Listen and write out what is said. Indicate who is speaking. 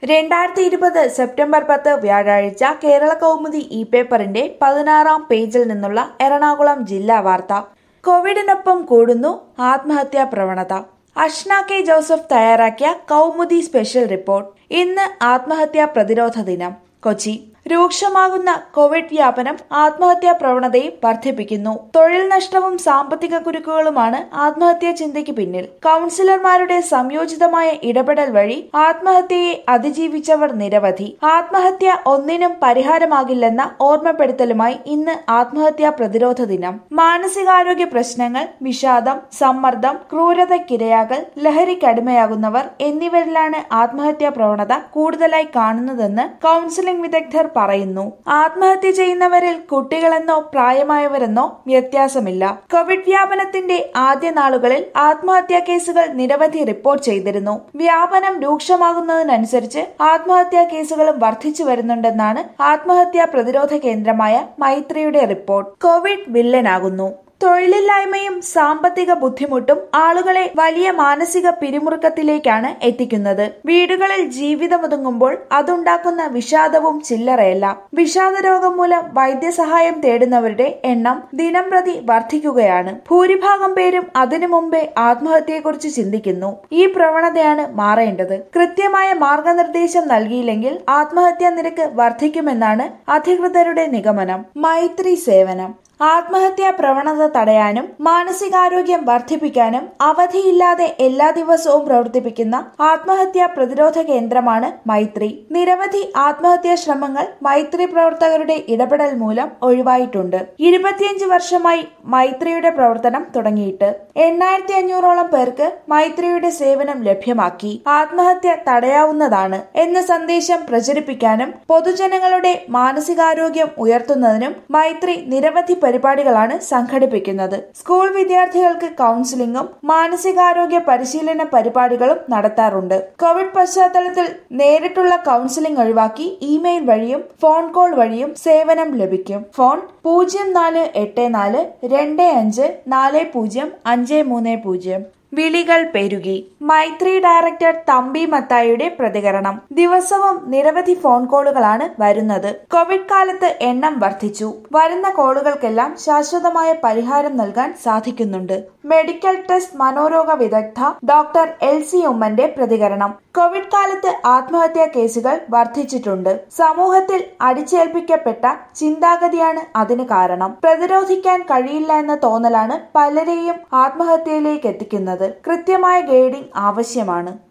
Speaker 1: രണ്ടായിരത്തി ഇരുപത് സെപ്റ്റംബർ പത്ത് വ്യാഴാഴ്ച കേരള കൗമുദി ഇ പേപ്പറിന്റെ പതിനാറാം പേജിൽ നിന്നുള്ള എറണാകുളം ജില്ലാ വാർത്ത കോവിഡിനൊപ്പം കൂടുന്നു ആത്മഹത്യാ പ്രവണത അഷ്ന കെ ജോസഫ് തയ്യാറാക്കിയ കൗമുദി സ്പെഷ്യൽ റിപ്പോർട്ട് ഇന്ന് ആത്മഹത്യാ പ്രതിരോധ ദിനം കൊച്ചി രൂക്ഷമാകുന്ന കോവിഡ് വ്യാപനം ആത്മഹത്യാ പ്രവണതയെ വർദ്ധിപ്പിക്കുന്നു തൊഴിൽ നഷ്ടവും സാമ്പത്തിക കുരുക്കുകളുമാണ് ആത്മഹത്യാ ചിന്തയ്ക്ക് പിന്നിൽ കൗൺസിലർമാരുടെ സംയോജിതമായ ഇടപെടൽ വഴി ആത്മഹത്യയെ അതിജീവിച്ചവർ നിരവധി ആത്മഹത്യ ഒന്നിനും പരിഹാരമാകില്ലെന്ന ഓർമ്മപ്പെടുത്തലുമായി ഇന്ന് ആത്മഹത്യാ പ്രതിരോധ ദിനം മാനസികാരോഗ്യ പ്രശ്നങ്ങൾ വിഷാദം സമ്മർദ്ദം ക്രൂരതയ്ക്കിരയാകൽ ലഹരിക്കടിമയാകുന്നവർ എന്നിവരിലാണ് ആത്മഹത്യാ പ്രവണത കൂടുതലായി കാണുന്നതെന്ന് കൗൺസിലിംഗ് വിദഗ്ധർ പറയുന്നു ആത്മഹത്യ ചെയ്യുന്നവരിൽ കുട്ടികളെന്നോ പ്രായമായവരെന്നോ വ്യത്യാസമില്ല കോവിഡ് വ്യാപനത്തിന്റെ ആദ്യ നാളുകളിൽ ആത്മഹത്യാ കേസുകൾ നിരവധി റിപ്പോർട്ട് ചെയ്തിരുന്നു വ്യാപനം രൂക്ഷമാകുന്നതിനനുസരിച്ച് ആത്മഹത്യാ കേസുകളും വർദ്ധിച്ചു വരുന്നുണ്ടെന്നാണ് ആത്മഹത്യാ പ്രതിരോധ കേന്ദ്രമായ മൈത്രിയുടെ റിപ്പോർട്ട് കോവിഡ് വില്ലനാകുന്നു തൊഴിലില്ലായ്മയും സാമ്പത്തിക ബുദ്ധിമുട്ടും ആളുകളെ വലിയ മാനസിക പിരിമുറുക്കത്തിലേക്കാണ് എത്തിക്കുന്നത് വീടുകളിൽ ജീവിതമൊതുങ്ങുമ്പോൾ അതുണ്ടാക്കുന്ന വിഷാദവും ചില്ലറയല്ല വിഷാദ രോഗം മൂലം വൈദ്യസഹായം തേടുന്നവരുടെ എണ്ണം ദിനം പ്രതി വർദ്ധിക്കുകയാണ് ഭൂരിഭാഗം പേരും അതിനു മുമ്പേ ആത്മഹത്യയെക്കുറിച്ച് ചിന്തിക്കുന്നു ഈ പ്രവണതയാണ് മാറേണ്ടത് കൃത്യമായ മാർഗനിർദ്ദേശം നൽകിയില്ലെങ്കിൽ ആത്മഹത്യാ നിരക്ക് വർദ്ധിക്കുമെന്നാണ് അധികൃതരുടെ നിഗമനം മൈത്രി സേവനം ആത്മഹത്യാ പ്രവണത തടയാനും മാനസികാരോഗ്യം വർദ്ധിപ്പിക്കാനും അവധിയില്ലാതെ എല്ലാ ദിവസവും പ്രവർത്തിപ്പിക്കുന്ന ആത്മഹത്യാ പ്രതിരോധ കേന്ദ്രമാണ് മൈത്രി നിരവധി ആത്മഹത്യാ ശ്രമങ്ങൾ മൈത്രി പ്രവർത്തകരുടെ ഇടപെടൽ മൂലം ഒഴിവായിട്ടുണ്ട് ഇരുപത്തിയഞ്ച് വർഷമായി മൈത്രിയുടെ പ്രവർത്തനം തുടങ്ങിയിട്ട് എണ്ണായിരത്തി അഞ്ഞൂറോളം പേർക്ക് മൈത്രിയുടെ സേവനം ലഭ്യമാക്കി ആത്മഹത്യ തടയാവുന്നതാണ് എന്ന സന്ദേശം പ്രചരിപ്പിക്കാനും പൊതുജനങ്ങളുടെ മാനസികാരോഗ്യം ഉയർത്തുന്നതിനും മൈത്രി നിരവധി പരിപാടികളാണ് സംഘടിപ്പിക്കുന്നത് സ്കൂൾ വിദ്യാർത്ഥികൾക്ക് കൗൺസിലിംഗും മാനസികാരോഗ്യ പരിശീലന പരിപാടികളും നടത്താറുണ്ട് കോവിഡ് പശ്ചാത്തലത്തിൽ നേരിട്ടുള്ള കൗൺസിലിംഗ് ഒഴിവാക്കി ഇമെയിൽ വഴിയും ഫോൺ കോൾ വഴിയും സേവനം ലഭിക്കും ഫോൺ പൂജ്യം നാല് എട്ട് നാല് രണ്ട് അഞ്ച് നാല് പൂജ്യം അഞ്ച് മൂന്ന് പൂജ്യം വിളികൾ പെരുകി മൈത്രി ഡയറക്ടർ തമ്പി മത്തായിയുടെ പ്രതികരണം ദിവസവും നിരവധി ഫോൺ കോളുകളാണ് വരുന്നത് കോവിഡ് കാലത്ത് എണ്ണം വർദ്ധിച്ചു വരുന്ന കോളുകൾക്കെല്ലാം ശാശ്വതമായ പരിഹാരം നൽകാൻ സാധിക്കുന്നുണ്ട് മെഡിക്കൽ ടെസ്റ്റ് മനോരോഗ വിദഗ്ധ ഡോക്ടർ എൽ സി ഉമ്മന്റെ പ്രതികരണം കോവിഡ് കാലത്ത് ആത്മഹത്യാ കേസുകൾ വർദ്ധിച്ചിട്ടുണ്ട് സമൂഹത്തിൽ അടിച്ചേൽപ്പിക്കപ്പെട്ട ചിന്താഗതിയാണ് അതിന് കാരണം പ്രതിരോധിക്കാൻ കഴിയില്ല എന്ന തോന്നലാണ് പലരെയും ആത്മഹത്യയിലേക്ക് എത്തിക്കുന്നത് കൃത്യമായ ഗൈഡിംഗ് ആവശ്യമാണ്